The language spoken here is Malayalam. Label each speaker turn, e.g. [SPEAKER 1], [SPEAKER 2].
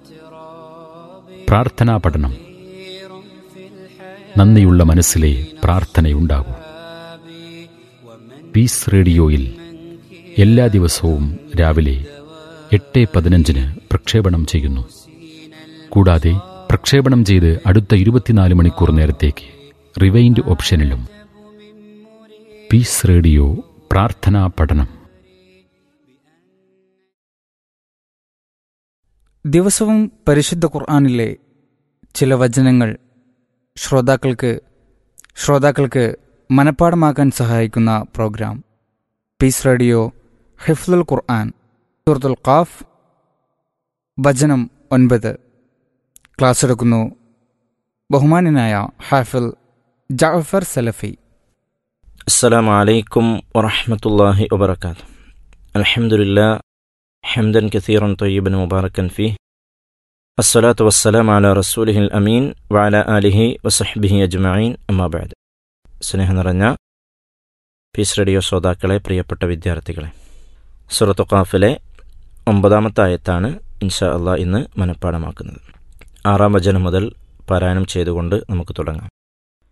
[SPEAKER 1] പ്രാർത്ഥനാ പഠനം നന്ദിയുള്ള മനസ്സിലെ പ്രാർത്ഥനയുണ്ടാകൂ പീസ് റേഡിയോയിൽ എല്ലാ ദിവസവും രാവിലെ എട്ട് പതിനഞ്ചിന് പ്രക്ഷേപണം ചെയ്യുന്നു കൂടാതെ പ്രക്ഷേപണം ചെയ്ത് അടുത്ത ഇരുപത്തിനാല് മണിക്കൂർ നേരത്തേക്ക് റിവൈൻഡ് ഓപ്ഷനിലും പീസ് റേഡിയോ പ്രാർത്ഥനാ പഠനം
[SPEAKER 2] ദിവസവും പരിശുദ്ധ ഖുർആാനിലെ ചില വചനങ്ങൾ ശ്രോതാക്കൾക്ക് ശ്രോതാക്കൾക്ക് മനഃപ്പാടമാക്കാൻ സഹായിക്കുന്ന പ്രോഗ്രാം പീസ് റേഡിയോ ഹിഫ്ലുൽ ഖുർആൻ സൂറത്തുൽ ഖാഫ് വചനം ഒൻപത് ക്ലാസ് എടുക്കുന്നു ബഹുമാനനായ ഹാഫിൽ ജാഫർ സലഫി
[SPEAKER 3] السلام عليكم ورحمة الله وبركاته الحمد لله حمدا كثيرا طيبا مباركا فيه الصلاة والسلام على رسوله الأمين وعلى آله وصحبه أجمعين أما بعد സ്നേഹം നിറഞ്ഞ പീസ് റേഡിയോ ശ്രോതാക്കളെ പ്രിയപ്പെട്ട വിദ്യാർത്ഥികളെ സുറത്തു ഖാഫിലെ ഒമ്പതാമത്തെ ആയത്താണ് ഇൻഷാ അള്ളാഹ് ഇന്ന് മനഃപ്പാടമാക്കുന്നത് ആറാം വചനം മുതൽ പാരായണം ചെയ്തുകൊണ്ട് നമുക്ക് തുടങ്ങാം